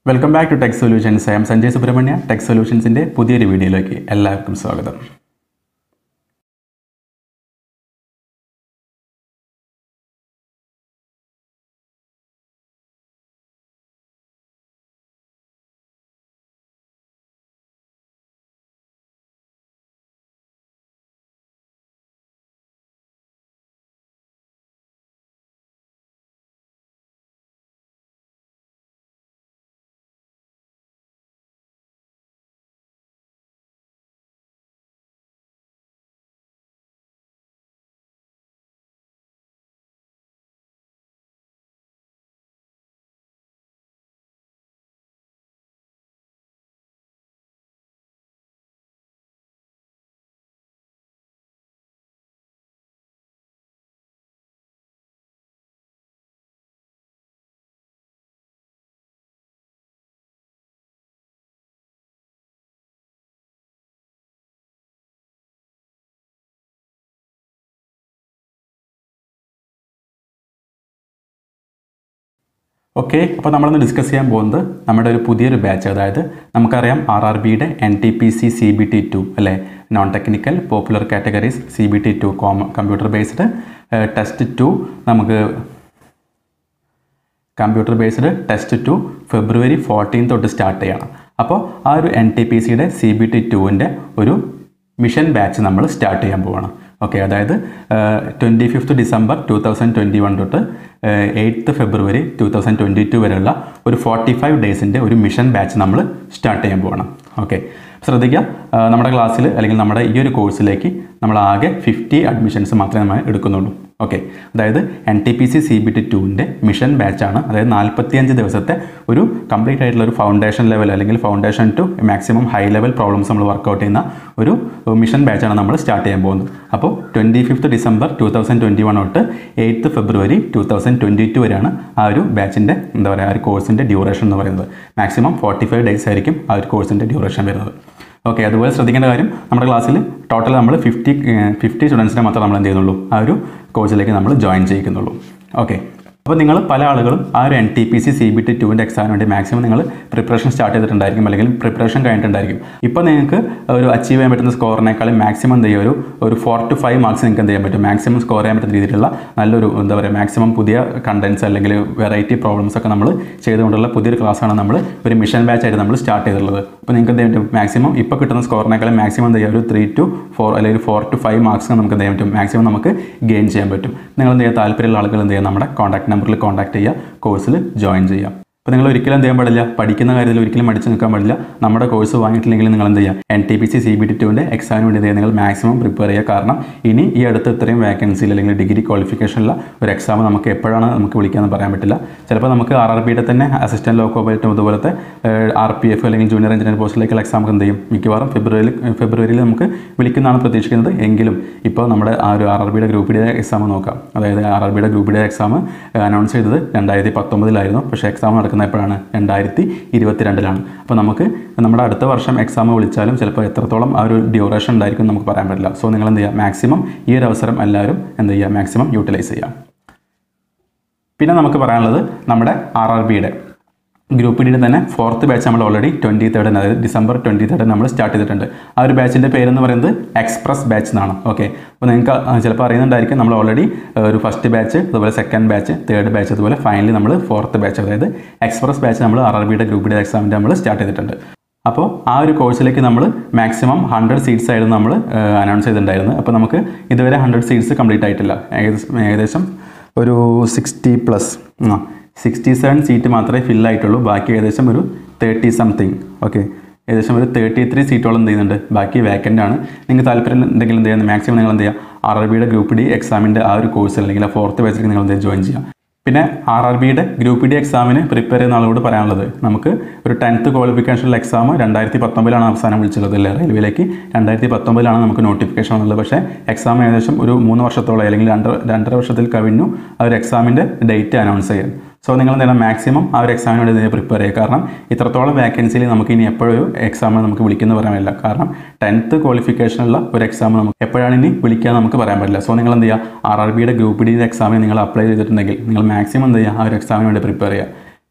welcome back to tech solutions I'm Sanjay Subrahmanya tech സൊല്യൂഷൻസിൻ്റെ പുതിയൊരു വീഡിയോയിലേക്ക് എല്ലാവർക്കും സ്വാഗതം ഓക്കെ അപ്പോൾ നമ്മളിന്ന് ഡിസ്കസ് ചെയ്യാൻ പോകുന്നത് നമ്മുടെ ഒരു പുതിയൊരു ബാച്ച് അതായത് നമുക്കറിയാം ആർ ആർ ബിയുടെ N T P C C B T two അല്ലേ non technical popular categories C B T two comma computer based test two നമുക്ക് computer based test two February fourteen തൊട്ട് സ്റ്റാർട്ട് ചെയ്യണം അപ്പോൾ ആ ഒരു എൻ ടി പി സിയുടെ C B T ടുവിൻ്റെ ഒരു മിഷൻ ബാച്ച് നമ്മൾ സ്റ്റാർട്ട് ചെയ്യാൻ പോവാണ് ഓക്കെ അതായത് twenty fifth December two thousand twenty one തൊട്ട് eighth February two thousand twenty two വരെയുള്ള ഒരു ഫോർട്ടി ഫൈവ് ഡേയ്സിൻ്റെ ഒരു മിഷൻ ബാച്ച് നമ്മൾ സ്റ്റാർട്ട് ചെയ്യാൻ പോകണം ഓക്കെ ശ്രദ്ധിക്കുക ആ, നമ്മുടെ ക്ലാസ്സിൽ അല്ലെങ്കിൽ നമ്മുടെ ഈ ഒരു കോഴ്സിലേക്ക് നമ്മൾ ആകെ ഫിഫ്റ്റി അഡ്മിഷൻസ് മാത്രമേ നമ്മൾ എടുക്കുന്നുള്ളൂ ഓക്കെ അതായത് N T P C C B T ടുവിൻ്റെ മിഷൻ ബാച്ചാണ് അതായത് നാൽപ്പത്തിയഞ്ച് ദിവസത്തെ ഒരു കംപ്ലീറ്റ് ആയിട്ടുള്ള ഒരു ഫൗണ്ടേഷൻ ലെവൽ അല്ലെങ്കിൽ foundation to maximum high level problems നമ്മൾ വർക്കൗട്ട് ചെയ്യുന്ന ഒരു മിഷൻ ബാച്ചാണ് നമ്മൾ സ്റ്റാർട്ട് ചെയ്യാൻ പോകുന്നത് അപ്പോൾ twenty fifth December two thousand twenty one തൊട്ട് eighth February two thousand twenty two വരെയാണ് ആ ഒരു ബാച്ചിൻ്റെ എന്താ പറയുക ആ ഒരു കോഴ്സിൻ്റെ ഡ്യൂറേഷൻ എന്ന് പറയുന്നത് മാക്സിമം ഫോർട്ടി ഫൈവ് ഡേയ്സ് ആയിരിക്കും ആ ഒരു കോഴ്സിൻ്റെ ഡ്യൂറേഷൻ വരുന്നത് ഓക്കെ അതുപോലെ ശ്രദ്ധിക്കേണ്ട കാര്യം നമ്മുടെ ക്ലാസ്സിൽ ടോട്ടൽ നമ്മൾ ഫിഫ്റ്റി ഫിഫ്റ്റി സ്റ്റുഡൻസിനെ മാത്രം നമ്മൾ എന്ത് ചെയ്യുന്നുള്ളൂ ആ ഒരു കോഴ്സിലേക്ക് നമ്മൾ ജോയിൻ ചെയ്യിക്കുന്നുള്ളൂ ഓക്കെ അപ്പോൾ നിങ്ങൾ പല ആളുകളും ആ ഒരു N T P C C B T ടുവിൻ്റെ എക്സാമിന് വേണ്ടി മാക്സിമം നിങ്ങൾ പ്രിപ്പറേഷൻ സ്റ്റാർട്ട് ചെയ്തിട്ടുണ്ടായിരിക്കും അല്ലെങ്കിൽ പ്രിപ്പറേഷൻ കഴിഞ്ഞിട്ടുണ്ടായിരിക്കും ഇപ്പോൾ നിങ്ങൾക്ക് ഒരു അച്ചീവ് ചെയ്യാൻ പറ്റുന്ന സ്കോറിനേക്കാളും മാക്സിമം എന്ത് ചെയ്യുക ഒരു ഒരു ഫോർ ടു ഫൈവ് മാർക്സ് നിങ്ങൾക്ക് എന്ത് ചെയ്യാൻ പറ്റും മാക്സിമം സ്കോർ ചെയ്യാൻ പറ്റുന്ന രീതിയിലുള്ള നല്ലൊരു എന്താ പറയുക മാക്സിമം പുതിയ കണ്ടൻസ് അല്ലെങ്കിൽ വെറൈറ്റി പ്രോബ്ലംസ് ഒക്കെ നമ്മൾ ചെയ്തുകൊണ്ടുള്ള പുതിയൊരു ക്ലാസ്സാണ് നമ്മൾ ഒരു മിഷൻ ബാച്ച് ആയിട്ട് നമ്മൾ സ്റ്റാർട്ട് ചെയ്തിട്ടുള്ളത് അപ്പോൾ നിങ്ങൾക്ക് എന്ത് ചെയ്യാൻ പറ്റും മാക്സിമം ഇപ്പോൾ കിട്ടുന്ന സ്കോറിനേക്കാളും മാക്സിമം എന്ത് ചെയ്യുക ഒരു ത്രീ ടു ഫോർ അല്ലെങ്കിൽ ഫോർ ടു ഫൈവ് മാർക്സ് നമുക്ക് എന്ത് ചെയ്യാൻ പറ്റും മാക്സിമം നമുക്ക് ഗെയിൻ ചെയ്യാൻ പറ്റും നിങ്ങൾ എന്ത് ചെയ്യുക താല്പര്യമുള്ള ആളുകൾ എന്ത് ചെയ്യുക നമ്മുടെ കോൺടാക്ട് നമ്പറിൽ കോൺടാക്ട് ചെയ്യുക കോഴ്സിൽ ജോയിൻ ചെയ്യാം അപ്പോൾ നിങ്ങൾ ഒരിക്കലും എന്ത് ചെയ്യാൻ പാടില്ല പഠിക്കുന്ന കാര്യത്തിൽ ഒരിക്കലും മടിച്ച് നിൽക്കാൻ പാടില്ല നമ്മുടെ കോഴ്സ് വാങ്ങിയിട്ടില്ലെങ്കിൽ നിങ്ങൾ എന്ത് ചെയ്യുക N T P C C B T ടുവിൻ്റെ എക്സാമിന് വേണ്ടി എന്ത് ചെയ്യുക നിങ്ങൾ മാക്സിമം പ്രിപ്പയർ ചെയ്യുക കാരണം ഇനി ഈ അടുത്ത് ഇത്രയും വേക്കൻസിയിൽ അല്ലെങ്കിൽ ഡിഗ്രി ക്വാളിഫിക്കേഷനുള്ള ഒരു എക്സാം നമുക്ക് എപ്പോഴാണ് നമുക്ക് വിളിക്കാമെന്ന് പറയാൻ പറ്റില്ല ചിലപ്പോൾ നമുക്ക് ആർ ആർ ബിയുടെ തന്നെ അസിസ്റ്റൻറ്റ് ലോക്കോ പൈലറ്റും അതുപോലത്തെ ആർ പി എഫ് അല്ലെങ്കിൽ ജൂനിയർ എഞ്ചിനീയർ പോസ്റ്റിലേക്കുള്ള എക്സാം എന്ത് ചെയ്യും മിക്കവാറും ഫെബ്രുവരിയിൽ ഫെബ്രുവരിയിൽ നമുക്ക് വിളിക്കുന്നതാണ് പ്രതീക്ഷിക്കുന്നത് എങ്കിലും ഇപ്പോൾ നമ്മുടെ ആ ഒരു ആർ ആർ ബിയുടെ ഗ്രൂപ്പ് ഡി എക്സാം നോക്കാം അതായത് ആർ ആർ ബിയുടെ ഗ്രൂപ്പ് ഡി എക്സാം അനൗൺസ് ചെയ്തത് രണ്ടായിരത്തി പത്തൊമ്പതിലായിരുന്നു പക്ഷേ എക്സാം നടക്കുന്ന എപ്പോഴാണ് രണ്ടായിരത്തി ഇരുപത്തിരണ്ടിലാണ് അപ്പോൾ നമുക്ക് നമ്മുടെ അടുത്ത വർഷം എക്സാം വിളിച്ചാലും ചിലപ്പോൾ എത്രത്തോളം ആ ഒരു ഡ്യൂറേഷൻ ഉണ്ടായിരിക്കും എന്ന് നമുക്ക് പറയാൻ പറ്റില്ല സോ നിങ്ങൾ എന്ത് ചെയ്യുക മാക്സിമം ഈ ഒരു അവസരം എല്ലാവരും എന്ത് ചെയ്യുക മാക്സിമം യൂട്ടിലൈസ് ചെയ്യുക പിന്നെ നമുക്ക് പറയാനുള്ളത് നമ്മുടെ ആർ ആർ ബിയുടെ ഗ്രൂപ്പ് ഡിയുടെ തന്നെ ഫോർത്ത് ബാച്ച് നമ്മൾ ഓൾറെഡി ട്വൻറ്റി തേർഡിന് അതായത് ഡിസംബർ ട്വൻറ്റി തേർഡിന് നമ്മൾ സ്റ്റാർട്ട് ചെയ്തിട്ടുണ്ട് ആ ഒരു ബാച്ചിൻ്റെ പേരെന്ന് പറയുന്നത് എക്സ്പ്രസ് ബാച്ച് എന്നാണ് ഓക്കെ അപ്പോൾ നിങ്ങൾക്ക് ആ, ചിലപ്പോൾ അറിയുന്നുണ്ടായിരിക്കും നമ്മൾ ഓൾറെഡി ഒരു ഫസ്റ്റ് ബാച്ച് അതുപോലെ സെക്കൻഡ് ബാച്ച് തേർഡ് ബാച്ച് അതുപോലെ ഫൈനലി നമ്മൾ ഫോർത്ത് ബാച്ച് അതായത് എക്സ്പ്രസ് ബാച്ച് നമ്മൾ ആർ ആർ ബിയുടെ ഗ്രൂപ്പ് ഡിയുടെ എക്സാമിൻ്റെ നമ്മൾ സ്റ്റാർട്ട് ചെയ്തിട്ടുണ്ട് അപ്പോൾ ആ ഒരു കോഴ്സിലേക്ക് നമ്മൾ മാക്സിമം ഹൺഡ്രഡ് സീറ്റ്സ് ആയിരുന്നു നമ്മൾ അനൗൺസ് ചെയ്തിട്ടുണ്ടായിരുന്നത് അപ്പോൾ നമുക്ക് ഇതുവരെ ഹൺഡ്രഡ് സീറ്റ്സ് കംപ്ലീറ്റ് ആയിട്ടില്ല ഏകദേശം ഏകദേശം ഒരു സിക്സ്റ്റി പ്ലസ് ആ സിക്സ്റ്റി സെവൻ സീറ്റ് മാത്രമേ ഫിൽ ആയിട്ടുള്ളൂ ബാക്കി ഏകദേശം ഒരു തേർട്ടി സംതിങ് ഓക്കെ ഏകദേശം ഒരു തേർട്ടി ത്രീ സീറ്റോളം എന്ത് ചെയ്യുന്നുണ്ട് ബാക്കി വേക്കൻ്റ് ആണ് നിങ്ങൾക്ക് താല്പര്യം ഉണ്ടെങ്കിൽ എന്ത് ചെയ്യുന്നത് മാക്സിമം നിങ്ങൾ എന്ത് ചെയ്യുക ആർ ആർ ബിയുടെ ഗ്രൂപ്പ് ഡി എക്സാമിൻ്റെ ആ ഒരു കോഴ്സ് അല്ലെങ്കിൽ ആ ഫോർത്ത് ബാച്ചിലേക്ക് നിങ്ങൾ എന്ത് ജോയിൻ ചെയ്യുക പിന്നെ ആർ ആർ ബിയുടെ ഗ്രൂപ്പ് ഡി എക്സാമിന് പ്രിപ്പയർ ചെയ്യുന്ന ആളോട് പറയാനുള്ളത് നമുക്ക് ഒരു ടെൻത്ത് ക്വാളിഫിക്കേഷനിലെ എക്സാം രണ്ടായിരത്തി പത്തൊമ്പതിലാണ് അവസാനം വിളിച്ചുള്ളത് അല്ലേ റെയിൽവേയിലേക്ക് രണ്ടായിരത്തി പത്തൊമ്പതിലാണ് നമുക്ക് നോട്ടിഫിക്കേഷൻ വന്നുള്ളത് പക്ഷേ എക്സാം ഏകദേശം ഒരു മൂന്ന് വർഷത്തോളം അല്ലെങ്കിൽ രണ്ട് രണ്ടര വർഷത്തിൽ കഴിഞ്ഞു ആ ഒരു എക്സാമിൻ്റെ ഡേറ്റ് അനൗൺസ് ചെയ്യാൻ സോ നിങ്ങൾ എന്താണ് മാക്സിമം ആ ഒരു എക്സാമിന് വേണ്ടി ഇതിനെ പ്രിപ്പയർ ചെയ്യുക കാരണം ഇത്രത്തോളം വേക്കൻസിയിൽ നമുക്ക് ഇനി എപ്പോഴും എക്സാം നമുക്ക് വിളിക്കുന്ന പറയാൻ പറ്റില്ല കാരണം ടെൻത്ത് ക്വാളിഫിക്കേഷനുള്ള ഒരു എക്സാം നമുക്ക് എപ്പോഴാണ് ഇനി വിളിക്കുക നമുക്ക് പറയാൻ പറ്റില്ല സോ നിങ്ങൾ എന്ത് ചെയ്യുക ആർ ആർ ബിയുടെ ഗ്രൂപ്പ് ഡി എക്സാമിന് നിങ്ങൾ അപ്ലൈ ചെയ്തിട്ടുണ്ടെങ്കിൽ നിങ്ങൾ മാക്സിമം എന്ത് ചെയ്യുക ആ ഒരു എക്സാമിന് വേണ്ടി പ്രിപ്പയർ ചെയ്യുക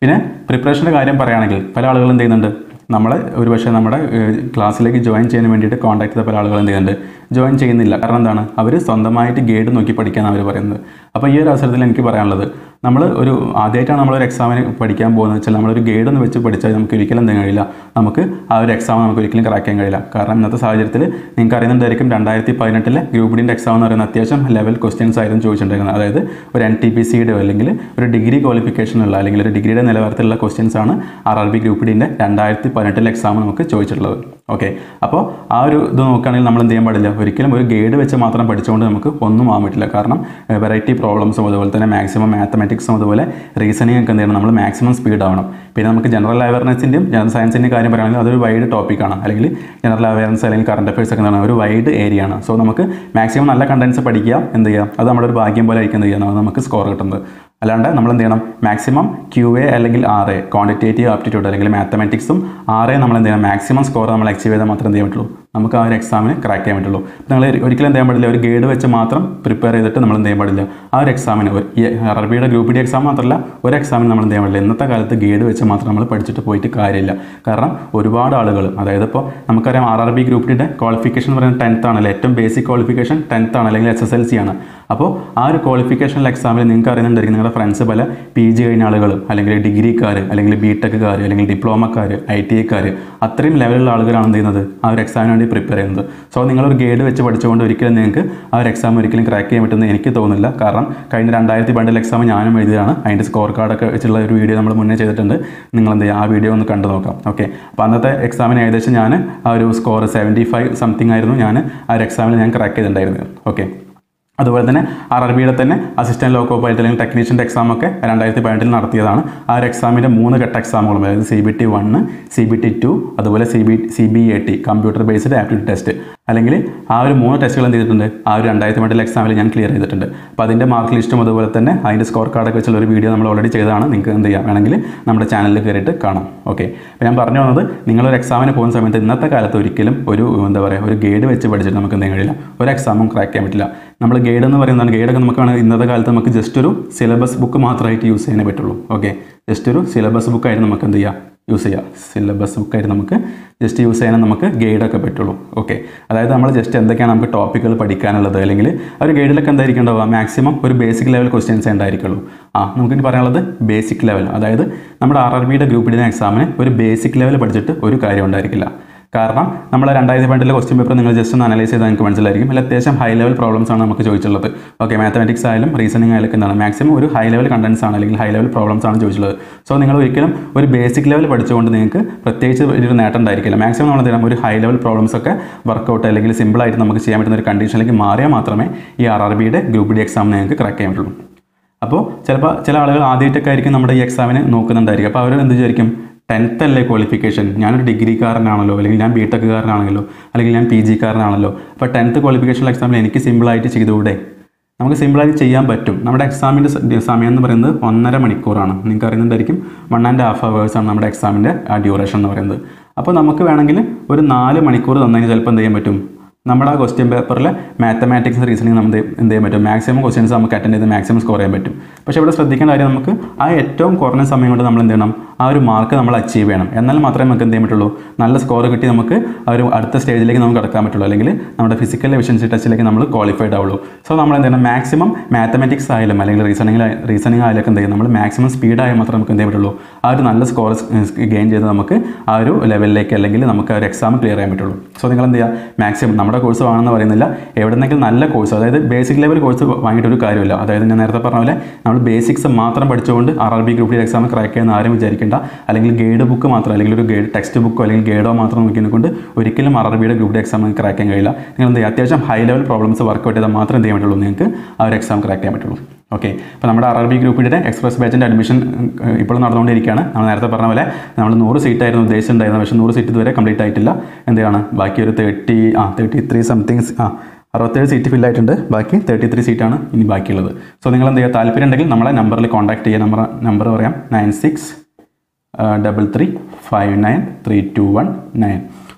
പിന്നെ പ്രിപ്പറേഷൻ്റെ കാര്യം പറയുകയാണെങ്കിൽ പല ആളുകളും എന്ത് ചെയ്യുന്നുണ്ട് നമ്മളെ ഒരുപക്ഷെ നമ്മുടെ ഏഹ്, ക്ലാസ്സിലേക്ക് ജോയിൻ ചെയ്യാൻ വേണ്ടിയിട്ട് കോൺടാക്ട് ചെയ്ത പല ആളുകൾ എന്ത് ചെയ്യുന്നുണ്ട് ജോയിൻ ചെയ്യുന്നില്ല കാരണം എന്താണ് അവർ സ്വന്തമായിട്ട് ഗൈഡ് നോക്കി പഠിക്കാനാണ് അവർ പറയുന്നത് അപ്പോൾ ഈ ഒരു അവസരത്തിൽ എനിക്ക് പറയാനുള്ളത് നമ്മൾ ഒരു ആദ്യമായിട്ടാണ് നമ്മളൊരു എക്സാമിന് പഠിക്കാൻ പോകുന്നത് വെച്ചാൽ നമ്മളൊരു ഗൈഡ് ഒന്ന് വെച്ച് പഠിച്ചാൽ നമുക്ക് ഒരിക്കലും എന്ത് കഴിയില്ല നമുക്ക് ആ ഒരു എക്സാം നമുക്ക് ഒരിക്കലും ക്രാക്ക് ചെയ്യാൻ കഴിയില്ല കാരണം ഇന്നത്തെ സാഹചര്യത്തിൽ നിങ്ങൾക്ക് അറിയുന്നുണ്ടായിരിക്കും രണ്ടായിരത്തി പതിനെട്ടിലെ ഗ്രൂപ്പ് ഡിൻ്റെ എക്സാം എന്ന് പറയുന്ന അത്യാവശ്യം ലെവൽ ക്വസ്റ്റ്യൻസ് ആയിരുന്നു ചോദിച്ചിട്ടുണ്ടായിരുന്നത് അതായത് ഒരു എൻ ടി പി സിയുടെ അല്ലെങ്കിൽ ഒരു ഡിഗ്രി ക്വാളിഫിക്കേഷനുള്ള അല്ലെങ്കിൽ ഒരു ഡിഗ്രിയുടെ നിലവാരത്തിലുള്ള ക്വസ്റ്റ്യൻസ് ആണ് ആർ ആർ ബി ഗ്രൂപ്പ് ഡിൻ്റെ രണ്ടായിരത്തി പതിനെട്ടിലെ എക്സാം നമുക്ക് ചോദിച്ചിട്ടുള്ളത് ഓക്കെ അപ്പോൾ ആ ഒരു ഇത് നോക്കുകയാണെങ്കിൽ നമ്മൾ എന്ത് ചെയ്യാൻ പാടില്ല ഒരിക്കലും ഒരു ഗൈഡ് വെച്ച് മാത്രം പഠിച്ചുകൊണ്ട് നമുക്ക് ഒന്നും ആവാൻ പറ്റില്ല കാരണം വെറൈറ്റി പ്രോബ്ലംസും അതുപോലെ തന്നെ മാക്സിമം മാത്തമാറ്റിക്സും അതുപോലെ റീസണിങ് ഒക്കെ എന്ത് ചെയ്യണം നമ്മൾ മാക്സിമം സ്പീഡ് ആവണം പിന്നെ നമുക്ക് ജനറൽ അവയർനെസ്സിൻ്റെയും ജനറൽ സയൻസിൻ്റെയും കാര്യം പറയുകയാണെങ്കിൽ അതൊരു വൈഡ് ടോപ്പിക്കാണ് അല്ലെങ്കിൽ ജനറൽ അവയർനെസ് അല്ലെങ്കിൽ കറണ്ട് അഫയേഴ്സ് ഒക്കെ എന്താണ് ഒരു വൈഡ് ഏരിയ ആണ് സോ നമുക്ക് മാക്സിമം നല്ല കണ്ടൻസ് പഠിക്കുക എന്ത് ചെയ്യുക അത് നമ്മുടെ ഒരു ഭാഗ്യം പോലെ ആയിരിക്കും എന്ത് ചെയ്യുക നമുക്ക് സ്കോർ കിട്ടുന്നത് അല്ലാണ്ട് നമ്മൾ എന്ത് ചെയ്യണം മാക്സിമം ക്യു എ അല്ലെങ്കിൽ ആർ എ ക്വാണ്ടിറ്റേറ്റീവ് ആപ്റ്റിറ്റ്യൂഡ് അല്ലെങ്കിൽ മാത്തമാറ്റിക്സും ആർ എ നമ്മൾ എന്ത് ചെയ്യണം മാക്സിമം സ്കോർ നമ്മൾ അച്ചീവ് ചെയ്താൽ മാത്രമേ എന്ത് ചെയ്യാൻ പറ്റുള്ളൂ നമുക്ക് ആ ഒരു എക്സാമിന് ക്രാക്ക് ചെയ്യാൻ പറ്റുള്ളൂ നിങ്ങൾ ഒരിക്കലും എന്ത് ചെയ്യാൻ പാടില്ല ഒരു ഗൈഡ് വെച്ച് മാത്രം പ്രിപ്പയർ ചെയ്തിട്ട് നമ്മൾ എന്ത് ചെയ്യാൻ പാടില്ല ആ ഒരു എക്സാമിന് ഒരു ഈ അറബിയുടെ ഗ്രൂപ്പ് ഡി എക്സാം മാത്രമല്ല ഒരു എക്സാമിന് നമ്മൾ എന്ത് ചെയ്യാൻ പാടില്ല ഇന്നത്തെ കാലത്ത് ഗൈഡ് വെച്ച് മാത്രം നമ്മൾ പഠിച്ചിട്ട് പോയിട്ട് കാര്യമില്ല കാരണം ഒരുപാട് ആളുകൾ അതായത് ഇപ്പോൾ നമുക്കറിയാം ആർ ആർ ബി ഗ്രൂപ്പ് ഡിയുടെ ക്വാളിഫിക്കേഷൻ എന്ന് പറയുന്നത് ടെൻത്ത് ആണല്ലോ ഏറ്റവും ബേസിക് ക്വാളിഫിക്കേഷൻ ടെൻത്ത് ആണ് അല്ലെങ്കിൽ എസ് എസ് എൽ സി ആണ് അപ്പോൾ ആ ഒരു ക്വാളിഫിക്കേഷൻ എക്സാമിൽ നിങ്ങൾക്ക് അറിയുന്നുണ്ടായിരിക്കും നിങ്ങളുടെ ഫ്രണ്ട്സ് പല പി ജി കഴിഞ്ഞ ആളുകൾ അല്ലെങ്കിൽ ഡിഗ്രിക്കാർ അല്ലെങ്കിൽ ബി ടെക്കുകാർ അല്ലെങ്കിൽ ഡിപ്ലോമക്കാർ ഐ ടി ഐക്കാർ അത്രയും ലെവലുള്ള ആളുകളാണ് എന്ത് ചെയ്യുന്നത് ആ ഒരു എക്സാമിന് വേണ്ടി പ്രിപ്പയർ ചെയ്യുന്നത് സോ നിങ്ങളൊരു ഗൈഡ് വെച്ച് പഠിച്ചുകൊണ്ട് ഒരിക്കലും നിങ്ങൾക്ക് ആ ഒരു എക്സാം ഒരിക്കലും ക്രാക്ക് ചെയ്യാൻ പറ്റുമെന്ന് എനിക്ക് തോന്നുന്നില്ല കാരണം കഴിഞ്ഞ രണ്ടായിരത്തി പണ്ടിൽ എക്സാം ഞാനും എഴുതിയതാണ് അതിൻ്റെ സ്കോർ കാർഡൊക്കെ വെച്ചുള്ള ഒരു വീഡിയോ നമ്മൾ മുന്നേ ചെയ്തിട്ടുണ്ട് നിങ്ങൾ എന്ത് ചെയ്യുക ആ വീഡിയോ ഒന്ന് കണ്ടു നോക്കാം ഓക്കെ അപ്പോൾ അന്നത്തെ എക്സാമിന് ഏകദേശം ഞാൻ ആ ഒരു സ്കോർ സെവൻറ്റി ഫൈവ് സംതിങ് ആയിരുന്നു ഞാൻ ആ ഒരു എക്സാമിൽ ഞാൻ ക്രാക്ക് ചെയ്തിട്ടുണ്ടായിരുന്നത് ഓക്കെ അതുപോലെ തന്നെ ആർ ആർ ബിയുടെ തന്നെ അസിസ്റ്റന്റ് ലോക്കോ പൈലറ്റ് അല്ലെങ്കിൽ ടെക്നീഷ്യൻ്റെ എക്സാം ഒക്കെ രണ്ടായിരത്തി പതിനെട്ടിൽ നടത്തിയതാണ് ആ ഒരു എക്സാമിൻ്റെ മൂന്ന് ഘട്ട എക്സാമുകളും അതായത് C B T one C B T two അതുപോലെ C B C B A T computer based aptitude test അല്ലെങ്കിൽ ആ ഒരു മൂന്ന് ടെസ്റ്റുകൾ എന്ത് ചെയ്തിട്ടുണ്ട് ആ ഒരു രണ്ടായിരത്തി പതിനെട്ടിലെ എക്സാമിൽ ഞാൻ ക്ലിയർ ചെയ്തിട്ടുണ്ട് അപ്പോൾ അതിൻ്റെ മാർക്ക് ലിസ്റ്റും അതുപോലെ തന്നെ അതിൻ്റെ സ്കോർ കാർഡൊക്കെ വെച്ചുള്ള ഒരു വീഡിയോ നമ്മൾ ഓൾറെഡി ചെയ്തതാണ് നിങ്ങൾക്ക് എന്ത് ചെയ്യാം വേണമെങ്കിൽ നമ്മുടെ ചാനലിൽ കയറിയിട്ട് കാണാം ഓക്കെ അപ്പോൾ ഞാൻ പറഞ്ഞു വന്നത് നിങ്ങളൊരു എക്സാമിന് പോകുന്ന സമയത്ത് ഇന്നത്തെ കാലത്ത് ഒരിക്കലും ഒരു എന്താ പറയുക ഒരു ഗൈഡ് വെച്ച് പഠിച്ചിട്ട് നമുക്ക് എന്തെങ്കിലും കഴിയില്ല ഒരു എക്സാമും ക്രാക്ക് ചെയ്യാൻ പറ്റില്ല നമ്മൾ ഗൈഡ് എന്ന് പറയുന്നതാണ് ഗൈഡൊക്കെ നമുക്കാണ് ഇന്നത്തെ കാലത്ത് നമുക്ക് ജസ്റ്റ് ഒരു സിലബസ് ബുക്ക് മാത്രമായിട്ട് യൂസ് ചെയ്യാനേ പറ്റുള്ളൂ ഓക്കെ ജസ്റ്റ് ഒരു സിലബസ് ബുക്കായിട്ട് നമുക്ക് എന്ത് ചെയ്യാം യൂസ് ചെയ്യാം സിലബസ് ബുക്കായിട്ട് നമുക്ക് ജസ്റ്റ് യൂസ് ചെയ്യാൻ നമുക്ക് ഗൈഡൊക്കെ പറ്റുള്ളൂ ഓക്കെ അതായത് നമ്മൾ ജസ്റ്റ് എന്തൊക്കെയാണ് നമുക്ക് ടോപ്പിക്കുകൾ പഠിക്കാനുള്ളത് അല്ലെങ്കിൽ ആ ഒരു ഗൈഡിലൊക്കെ എന്തായിരിക്കും ഉണ്ടാവുക മാക്സിമം ഒരു ബേസിക് ലെവൽ ക്വസ്റ്റ്യൻസേ ഉണ്ടായിരിക്കുള്ളൂ ആ നമുക്ക് ഇനി പറയാനുള്ളത് ബേസിക് ലെവൽ അതായത് നമ്മുടെ ആർ ആർ ബിയുടെ ഗ്രൂപ്പ് ഡിയുടെ എക്സാമിന് ഒരു ബേസിക് ലെവൽ പഠിച്ചിട്ട് ഒരു കാര്യം ഉണ്ടായിരിക്കില്ല കാരണം നമ്മൾ രണ്ടായിരത്തി പണ്ടിലെ ക്വസ്റ്റ്യൻ പേപ്പർ നിങ്ങൾ ജസ്റ്റ് ഒന്ന് അനലൈസ് ചെയ്താൽ നിങ്ങൾക്ക് മനസ്സിലായിരിക്കും അതിൽ അത്യാവശ്യം ഹൈ ലെവൽ പ്രോബ്ലംസ് ആണ് നമുക്ക് ചോദിച്ചിട്ടുള്ളത് ഓക്കെ മാത്തമാറ്റിക്സ് ആയാലും റീസണിങ് ആയാലും ഒക്കെ എന്താണ് മാക്സിമം ഒരു ഹൈ ലെവൽ കണ്ടൻസ് ആണ് അല്ലെങ്കിൽ ഹൈ ലെവൽ പ്രോബ്ലംസ് ആണ് ചോദിച്ചിട്ടുള്ളത് സോ നിങ്ങൾ ഒരിക്കലും ഒരു ബേസിക് ലെവൽ പഠിച്ചുകൊണ്ട് നിങ്ങൾക്ക് പ്രത്യേകിച്ച് ഒരു നേട്ടം ഉണ്ടായിരിക്കില്ല മാക്സിമം നമ്മൾ എന്ത് ചെയ്യണം ഒരു ഹൈ ലെവൽ പ്രോബ്ലംസ് ഒക്കെ വർക്കൗട്ട് അല്ലെങ്കിൽ സിമ്പിളായിട്ട് നമുക്ക് ചെയ്യാൻ പറ്റുന്ന ഒരു കണ്ടീഷനിലേക്ക് മാറിയാൽ മാത്രമേ ഈ ആർ ആർ ബിയുടെ ഗ്രൂപ്പ് ഡി എക്സാം നിങ്ങൾക്ക് ക്രാക്ക് ചെയ്യാൻ പറ്റുള്ളൂ അപ്പോൾ ചിലപ്പോൾ ചില ആളുകൾ ആദ്യമായിട്ടൊക്കെ ആയിരിക്കും നമ്മുടെ ഈ എക്സാമിന് നോക്കുന്നുണ്ടായിരിക്കും അപ്പോൾ അവർ എന്ത് വിചാരിക്കും ടെൻത്ത് അല്ലേ ക്വാളിഫിക്കേഷൻ ഞാനൊരു ഡിഗ്രിക്കാരനാണല്ലോ അല്ലെങ്കിൽ ഞാൻ ബി ടെക്കുകാരനാണല്ലോ അല്ലെങ്കിൽ ഞാൻ പി ജിക്കാരനാണല്ലോ അപ്പോൾ ടെൻത്ത് ക്വാളിഫിക്കേഷൻ എക്സാമിൽ എനിക്ക് സിമ്പിളായിട്ട് ചെയ്തുകൂടെ നമുക്ക് സിമ്പിളായിട്ട് ചെയ്യാൻ പറ്റും നമ്മുടെ എക്സാമിൻ്റെ സമയം എന്ന് പറയുന്നത് ഒന്നര മണിക്കൂറാണ് നിങ്ങൾക്ക് അറിയുന്നുണ്ടായിരിക്കും വൺ ആൻഡ് ഹാഫ് അവേഴ്സാണ് നമ്മുടെ എക്സാമിൻ്റെ ആ ഡ്യൂറേഷൻ എന്ന് പറയുന്നത് അപ്പോൾ നമുക്ക് വേണമെങ്കിൽ ഒരു നാല് മണിക്കൂർ തന്നതിന് ചിലപ്പോൾ എന്ത് ചെയ്യാൻ പറ്റും നമ്മുടെ ആ ക്വസ്റ്റ്യൻ പേപ്പറിൽ മാത്തമാറ്റിക്സ് റീസണിങ് നമുക്ക് എന്ത് ചെയ്യാൻ പറ്റും മാക്സിമം ക്വസ്റ്റ്യൻസ് നമുക്ക് അറ്റൻഡ് ചെയ്ത് മാക്സിമം സ്കോർ ചെയ്യാൻ പറ്റും പക്ഷേ ഇവിടെ ശ്രദ്ധിക്കേണ്ട കാര്യം നമുക്ക് ആ ഏറ്റവും കുറഞ്ഞ സമയം കൊണ്ട് നമ്മൾ എന്ത് ചെയ്യണം ആ ഒരു മാർക്ക് നമ്മൾ അച്ചീവ് ചെയ്യണം എന്നാൽ മാത്രമേ നമുക്ക് എന്ത് ചെയ്യാൻ പറ്റുള്ളൂ നല്ല സ്കോർ കിട്ടി നമുക്ക് ആ ഒരു അടുത്ത സ്റ്റേജിലേക്ക് നമുക്ക് കടക്കാൻ പറ്റുള്ളൂ അല്ലെങ്കിൽ നമ്മുടെ ഫിസിക്കൽ എഫിഷ്യൻസി ടെസ്റ്റിലേക്ക് നമ്മൾ ക്വാളിഫൈഡ് ആവുള്ളൂ സോ നമ്മൾ എന്ത് ചെയ്യണം മാക്സിമം മാത്തമാറ്റിക്സ് ആയാലും അല്ലെങ്കിൽ റീസണിങ് റീസണിങ് ആയാലും എന്ത് ചെയ്യും നമ്മൾ മാക്സിമം സ്പീഡായാൽ മാത്രമേ നമുക്ക് എന്ത് ചെയ്യാൻ പറ്റുള്ളൂ ആ ഒരു നല്ല സ്കോർ ഗെയിൻ ചെയ്ത് നമുക്ക് ആ ഒരു ലെവലിലേക്ക് അല്ലെങ്കിൽ നമുക്ക് ആ ഒരു എക്സാം ക്ലിയർ ചെയ്യാൻ പറ്റുള്ളൂ സോ നിങ്ങൾ എന്ത് ചെയ്യുക മാക്സിമം നമ്മുടെ കോഴ്സ് വാങ്ങണമെന്ന് പറയുന്നില്ല എവിടെന്നെങ്കിലും നല്ല കോഴ്സ് അതായത് ബേസിക് ലെവൽ കോഴ്സ് വാങ്ങിയിട്ട് ഒരു കാര്യമില്ല അതായത് ഞാൻ നേരത്തെ പറഞ്ഞ പോലെ നമ്മൾ ബേസിക്സ് മാത്രം പഠിച്ചുകൊണ്ട് R R B group D exam crack ചെയ്യുന്ന ആരും വിചാരിക്കേണ്ട അല്ലെങ്കിൽ ഗൈഡ് ബുക്ക് മാത്രം അല്ലെങ്കിൽ ഒരു ഗൈഡ് ടെക്സ്റ്റ് ബുക്കോ അല്ലെങ്കിൽ ഗൈഡോ മാത്രം നോക്കിയതിനെ കൊണ്ട് ഒരിക്കലും ആർ ആർ ബിയുടെ ഗ്രൂപ്പ് ഡി എക്സാം ക്രാക്ക് ചെയ്യാൻ കഴിയില്ല നിങ്ങൾ എന്ത് ചെയ്യുക അത്യാവശ്യം ഹൈ ലെവൽ പ്രോബ്ലംസ് വർക്കൗട്ട് ചെയ്താൽ മാത്രം എന്ത് ചെയ്യാൻ പറ്റുള്ളൂ നിങ്ങൾക്ക് ആ ഒരു എക്സാം ക്രാക്ക് ചെയ്യാൻ പറ്റുള്ളൂ ഓക്കെ അപ്പോൾ നമ്മുടെ ആർ ആർ ബി ഗ്രൂപ്പിൻ്റെ എക്സ്പ്രസ് ബാച്ചിൻ്റെ അഡ്മിഷൻ ഇപ്പോൾ നടന്നുകൊണ്ടിരിക്കുകയാണ് നമ്മൾ നേരത്തെ പറഞ്ഞ പോലെ നമ്മൾ നൂറ് സീറ്റായിരുന്നു ഉദ്ദേശിച്ചിട്ടുണ്ടായിരുന്നത് പക്ഷേ നൂറ് സീറ്റ് ഇതുവരെ കംപ്ലീറ്റ് ആയിട്ടില്ല എന്താണ് ബാക്കി ഒരു തേർട്ടി ആ തേർട്ടി ത്രീ സംതിങ് ആ അറുപത്തേഴ് സീറ്റ് ഫിൽ ആയിട്ടുണ്ട് ബാക്കി തേർട്ടി ത്രീ സീറ്റാണ് ഇനി ബാക്കിയുള്ളത് സോ നിങ്ങൾ എന്ത് ചെയ്യുക താല്പര്യം ഉണ്ടെങ്കിൽ നമ്മളെ നമ്പറിൽ കോൺടാക്ട് ചെയ്യുക നമ്പർ നമ്പർ പറയാം nine six double three five nine three two one nine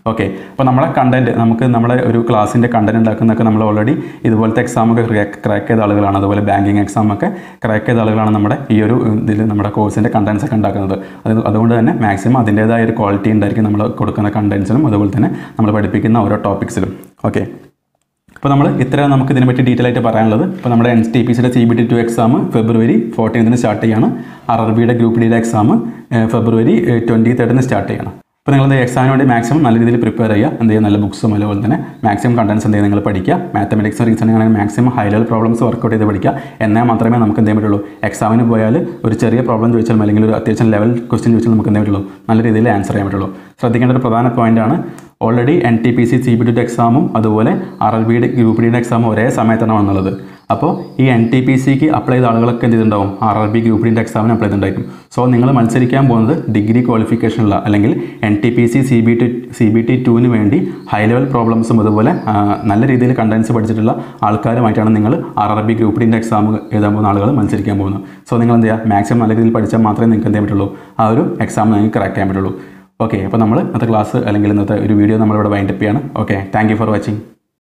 okay അപ്പോൾ നമ്മളെ കണ്ടന്റ് നമുക്ക് നമ്മുടെ ഒരു ക്ലാസ്സിൻ്റെ കണ്ടന്റ് ഉണ്ടാക്കുന്നതൊക്കെ നമ്മൾ ഓൾറെഡി ഇതുപോലത്തെ എക്സാം ഒക്കെ ക്രാക്ക് ചെയ്ത ആളുകളാണ് അതുപോലെ ബാങ്കിങ് എക്സാം ഒക്കെ ക്രാക്ക് ചെയ്ത ആളുകളാണ് നമ്മുടെ ഈ ഒരു ഇതിൽ നമ്മുടെ കോഴ്സിൻ്റെ കണ്ടന്റ്സ് ഒക്കെ ഉണ്ടാക്കുന്നത് അത് അതുകൊണ്ട് തന്നെ മാക്സിമം അതിൻ്റേതായ ഒരു ക്വാളിറ്റി ഉണ്ടായിരിക്കും നമ്മൾ കൊടുക്കുന്ന കണ്ടന്റ്സിലും അതുപോലെ തന്നെ നമ്മൾ പഠിപ്പിക്കുന്ന ഓരോ ടോപ്പിക്സിലും ഓക്കെ അപ്പോൾ നമ്മൾ ഇത്ര നമുക്ക് ഇതിനെപ്പറ്റി ഡീറ്റെയിൽ ആയിട്ട് പറയാനുള്ളത് ഇപ്പോൾ നമ്മുടെ എൻ ടി പി സിയുടെ C B T two exam February ഫോർട്ടീൻത്തിന് സ്റ്റാർട്ട് ചെയ്യാണ് ആർ ആർ ബിയുടെ ഗ്രൂപ്പ് ഡിയുടെ എക്സാം ഫെബ്രുവരി ട്വൻറ്റി തേർഡിന് സ്റ്റാർട്ട് ചെയ്യണം അപ്പോൾ നിങ്ങൾ എന്ത് എക്സാമിന് വേണ്ടി മാക്സിമം നല്ല രീതിയിൽ പ്രിപ്പയർ ചെയ്യുക എന്ത് ചെയ്യുക നല്ല ബുക്സും അതുപോലെ തന്നെ മാക്സിമം കണ്ടൻസ് എന്ത് ചെയ്യുക നിങ്ങൾ പഠിക്കുക മാത്തമെറ്റിക്സ് റീസണിംഗ് ആണെങ്കിൽ maximum high level problems work out ചെയ്ത് പഠിക്കുക എന്നാൽ മാത്രമേ നമുക്ക് എന്ത് ചെയ്യാൻ പറ്റുള്ളൂ എക്സാമിന് പോയാൽ ഒരു ചെറിയ പ്രോബ്ലം ചോദിച്ചാലും അല്ലെങ്കിൽ ഒരു അത്യാവശ്യം ലെവൽ ക്വസ്റ്റ്യൻ ചോദിച്ചാൽ നമുക്ക് എന്ത് പറ്റുള്ളൂ നല്ല രീതിയിൽ ആൻസർ ചെയ്യാൻ പറ്റുള്ളൂ ശ്രദ്ധിക്കേണ്ട ഒരു പ്രധാന പോയിന്റാണ് already N T P C C B T എക്സാമും അതുപോലെ ആർ എൽ ബിയുടെ ഗ്രൂപ്പ് ഡിയുടെ എക്സാമും ഒരേ സമയത്താണ് വന്നുള്ളത് അപ്പോൾ ഈ എൻ ടി പി സിക്ക് അപ്ലൈ ചെയ്ത ആളുകളൊക്കെ എന്ത് ചെയ്തിട്ടുണ്ടാവും ആർ ആർ ബി ഗ്രൂപ്പ് ഡിൻ്റെ എക്സാമിന് അപ്ലൈ ചെയ്തിട്ടുണ്ടായിരിക്കും സോ നിങ്ങൾ മത്സരിക്കാൻ പോകുന്നത് ഡിഗ്രി ക്വാളിഫിക്കേഷനുള്ള അല്ലെങ്കിൽ N T P C C B T C B T ടുവിന് വേണ്ടി ഹൈ ലെവൽ പ്രോബ്ലംസും അതുപോലെ ആ, നല്ല രീതിയിൽ കണ്ടൻസ് പഠിച്ചിട്ടുള്ള ആൾക്കാരുമായിട്ടാണ് നിങ്ങൾ ആർ ആർ ബി ഗ്രൂപ്പ് ഡിൻ്റെ എക്സാം എഴുതാൻ പോകുന്ന ആളുകൾ മത്സരിക്കാൻ പോകുന്നത് സോ നിങ്ങൾ എന്ത് ചെയ്യുക മാക്സിമം നല്ല രീതിയിൽ പഠിച്ചാൽ മാത്രമേ നിങ്ങൾക്ക് എന്ത് ചെയ്യാൻ പറ്റുള്ളൂ ആ ഒരു എക്സാം നിങ്ങൾക്ക് ക്രാക്ക് ചെയ്യാൻ പറ്റുള്ളൂ ഓക്കെ അപ്പോൾ നമ്മൾ ഇന്നത്തെ ക്ലാസ് അല്ലെങ്കിൽ ഇന്നത്തെ ഒരു വീഡിയോ നമ്മളിവിടെ വൈൻഡപ്പ് ചെയ്യാണ് okay thank you for watching